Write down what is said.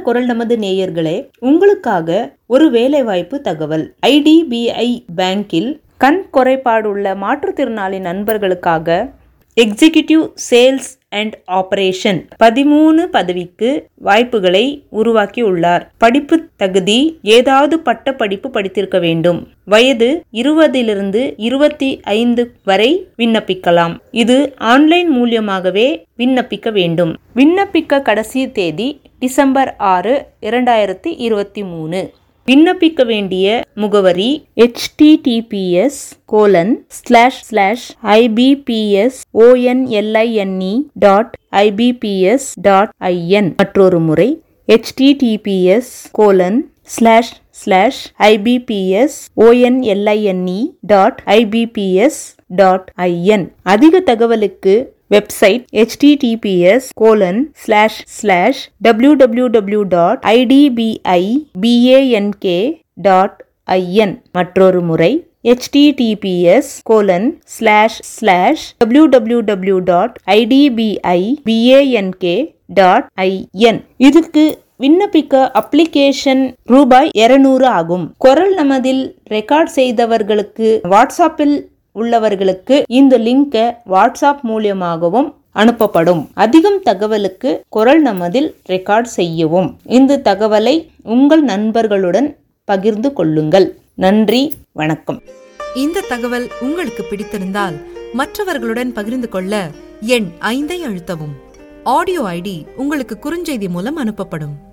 குரல் நமது நேயர்களே உங்களுக்காக ஒரு வேலைவாய்ப்பு தகவல் ஐடிபிஐ பேங்கில் கண் குறைபாடுள்ள மாற்றுத்திறனாளி நண்பர்களுக்காக எக்ஸிகியூட்டிவ் சேல்ஸ் அண்ட் ஆபரேஷன் பதிமூணு பதவிக்கு வாய்ப்புகளை உருவாக்கியுள்ளார் படிப்பு தகுதி ஏதாவது பட்ட படிப்பு படித்திருக்க வேண்டும் வயது இருபதிலிருந்து இருபத்தி ஐந்து வரை விண்ணப்பிக்கலாம் இது ஆன்லைன் மூலியமாகவே விண்ணப்பிக்க வேண்டும் விண்ணப்பிக்க கடைசி தேதி டிசம்பர் ஆறு இரண்டாயிரத்தி இருபத்தி மூணு விண்ணப்பிக்க வேண்டிய முகவரி https colon slash slash IBPS ONLINE dot IBPS dot IN மற்றொரு முறை https colon slash slash IBPS ONLINE dot IBPS dot IN அதிக தகவலுக்கு website https colon slash slash W W W dot IDBI BANK dot IN மற்றொரு முறை https colon slash slash W W W dot IDBI BANK dot IN இதுக்கு விண்ணப்பிக்க application ரூபாய் 200 ஆகும் குரல் நமதில் record செய்தவர்களுக்கு வாட்ஸ்அப்பில் உள்ளவர்களுக்கு இந்த லிங்கை வாட்ஸ்அப் மூலியமாகவும் அனுப்பப்படும் அதிகம் தகவலுக்கு குரல் நமதில் ரெக்கார்ட் செய்யவும் இந்த தகவலை உங்கள் நண்பர்களுடன் பகிர்ந்து கொள்ளுங்கள் நன்றி வணக்கம் இந்த தகவல் உங்களுக்கு பிடித்திருந்தால் மற்றவர்களுடன் பகிர்ந்து கொள்ள எண் ஐந்தை அழுத்தவும் ஆடியோ ஐடி உங்களுக்கு குறுஞ்செய்தி மூலம் அனுப்பப்படும்